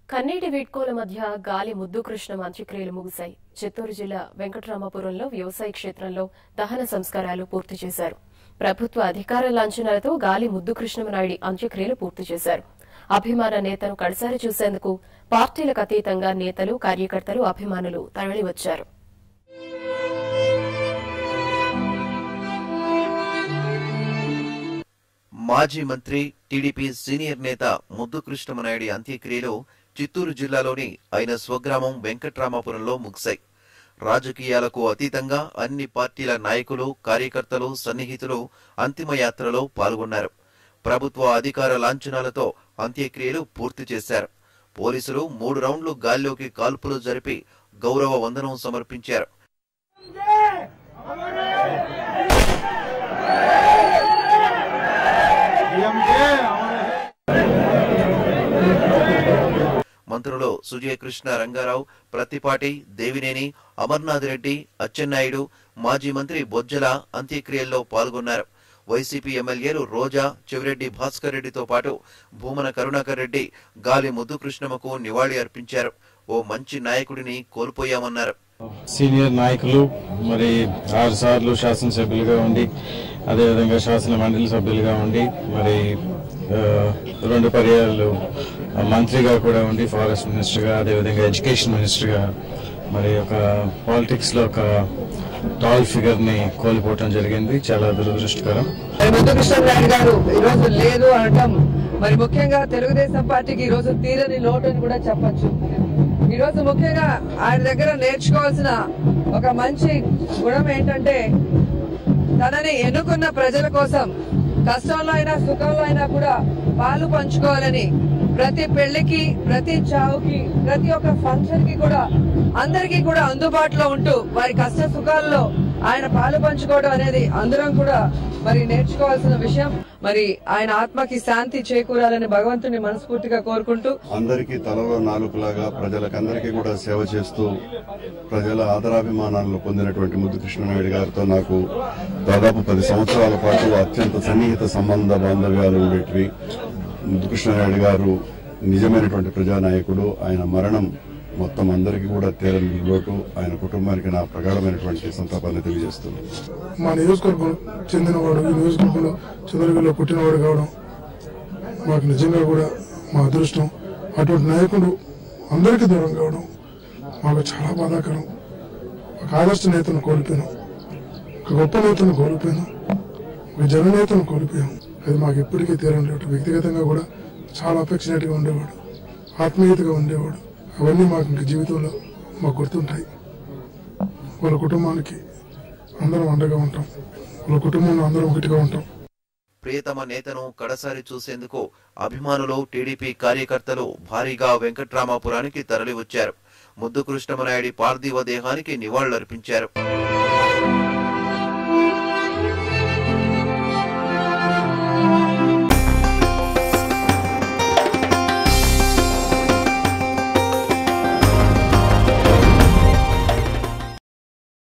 కన్నీటి వీడ్కోల మధ్య గాలి ముద్దు కృష్ణ అంత్యక్రియలు ముగిశాయి చిత్తూరు జిల్లా వెంకటరామపురంలో వ్యవసాయ క్షేత్రంలో దహన సంస్కారాలు పూర్తి చేశారు ప్రభుత్వ అధికార లాంఛనాలతో గాలి ముద్దు కృష్ణమనాయుడి అంత్యక్రియలు పూర్తి చేశారు అభిమాన నేతను కడసారి చూసేందుకు పార్టీలకు అతీతంగా నేతలు కార్యకర్తలు అభిమానులు తరలివచ్చారు మాజీ మంత్రి టీడీపీ సీనియర్ నేత ముద్దు కృష్ణమనాయుడి అంత్యక్రియలు చిత్తూరు జిల్లాలోని ఆయన స్వగ్రామం వెంకట్రామాపురంలో ముగిశాయి రాజకీయాలకు అతీతంగా అన్ని పార్టీల నాయకులు కార్యకర్తలు సన్నిహితులు అంతిమ యాత్రలో పాల్గొన్నారు ప్రభుత్వ అధికార లాంఛనాలతో అంత్యక్రియలు పూర్తి చేశారు పోలీసులు మూడు రౌండ్లు గాల్లోకి కాల్పులు జరిపి గౌరవ వందనం సమర్పించారు మంత్రులు సుజయ కృష్ణ రంగారావు ప్రత్తిపాటి దేవినేని అమర్నాథ్ రెడ్డి అచ్చెన్నాయుడు మాజీ మంత్రి బొజ్జల అంత్యక్రియల్లో పాల్గొన్నారు వైసీపీ ఎమ్మెల్యేలు రోజా చెవిరెడ్డి భాస్కర్ రెడ్డితో పాటు భూమన కరుణాకర్ రెడ్డి గాలి ముద్దు కృష్ణమ్మకు నివాళి అర్పించారు ఓ మంచి నాయకుడిని కోల్పోయామన్నారు సీనియర్ నాయకులు మరి ఆరు సార్లు శాసనసభ్యులుగా ఉండి అదేవిధంగా శాసన మండలి సభ్యులుగా ఉండి మరి ఆ, రెండు పర్యాలు మంత్రిగా కూడా ఉండి ఫారెస్ట్ మినిస్టర్గా అదేవిధంగా ఎడ్యుకేషన్ మినిస్టర్గా మరి ఒక పాలిటిక్స్ లో ఒక టాల్ ఫిగర్ ని కోల్పోవటం జరిగింది చాలా దురదృష్టకరం మరి ముద్దుకృష్ణ నాయుడు గారు ఈ రోజు లేదు అనటం మరి ముఖ్యంగా తెలుగుదేశం పార్టీకి ఈ రోజు తీరని లోటు అని కూడా చెప్పొచ్చు ఈ రోజు ముఖ్యంగా ఆయన దగ్గర నేర్చుకోవాల్సిన ఒక మంచి గుణం ఏంటంటే తనని ఎన్నుకున్న ప్రజల కోసం కష్టంలో అయినా సుఖంలో అయినా కూడా పాలు పంచుకోవాలని ప్రతి పెళ్లికి ప్రతి చావుకి ప్రతి ఒక్క ఫంక్షన్ కి కూడా అందరికీ కూడా అందుబాటులో ఉంటూ వారి కష్ట సుఖాల్లో ఆయన పాలు పంచుకోవడం అనేది అందరం కూడా మరి నేర్చుకోవాల్సిన విషయం మరి ఆయన ఆత్మకి శాంతి చేకూరాలని భగవంతుని మనస్ఫూర్తిగా కోరుకుంటూ అందరికీ తలలో నాలుకలాగా ప్రజలకందరికీ కూడా సేవ చేస్తూ ప్రజల ఆదరాభిమానాలను పొందినటువంటి ముద్దు కృష్ణనాయుడు గారితో నాకు దాదాపు పది సంవత్సరాల పాటు అత్యంత సన్నిహిత సంబంధ బాంధవ్యాలు ఉండేటివి ముద్దు కృష్ణనాయుడు గారు నిజమైనటువంటి ప్రజానాయకుడు ఆయన మరణం మొత్తం అందరికీ కూడా తీరని లోటు ఆయన కుటుంబానికి నా ప్రగాఢమైనటువంటి సంతాపాన్ని తెలియజేస్తున్నాను మా నియోజకవర్గం చెందినవాడు ఈ నియోజకవర్గంలో చంద్రగిరిలో పుట్టినవాడు కావడం మాకు నిజంగా కూడా మా అదృష్టం అటువంటి నాయకుడు అందరికీ దూరం కావడం మాకు చాలా బాధాకరం ఒక ఆదర్శ నేతను కోల్పోయినాం ఒక గొప్ప నేతను కోల్పోయినాం ఒక జననేతను కోల్పోయాం అది మాకు ఎప్పటికీ తీరం లేదు వ్యక్తిగతంగా కూడా చాలా అఫెక్షనేట్గా ఉండేవాడు ఆత్మీయతగా ఉండేవాడు అవన్నీ మాకు ఇంక జీవితంలో మాకు గుర్తుంటాయి వాళ్ళ కుటుంబానికి అందరం అండగా ఉంటాం వాళ్ళ కుటుంబంలో అందరం ఒకటిగా ఉంటాం ప్రియతమ నేతను కడసారి చూసేందుకు అభిమానులు టీడీపీ కార్యకర్తలు భారీగా వెంకట్రామాపురానికి తరలివచ్చారు ముద్దు కృష్ణమనాయుడి పార్థివ దేహానికి నివాళులర్పించారు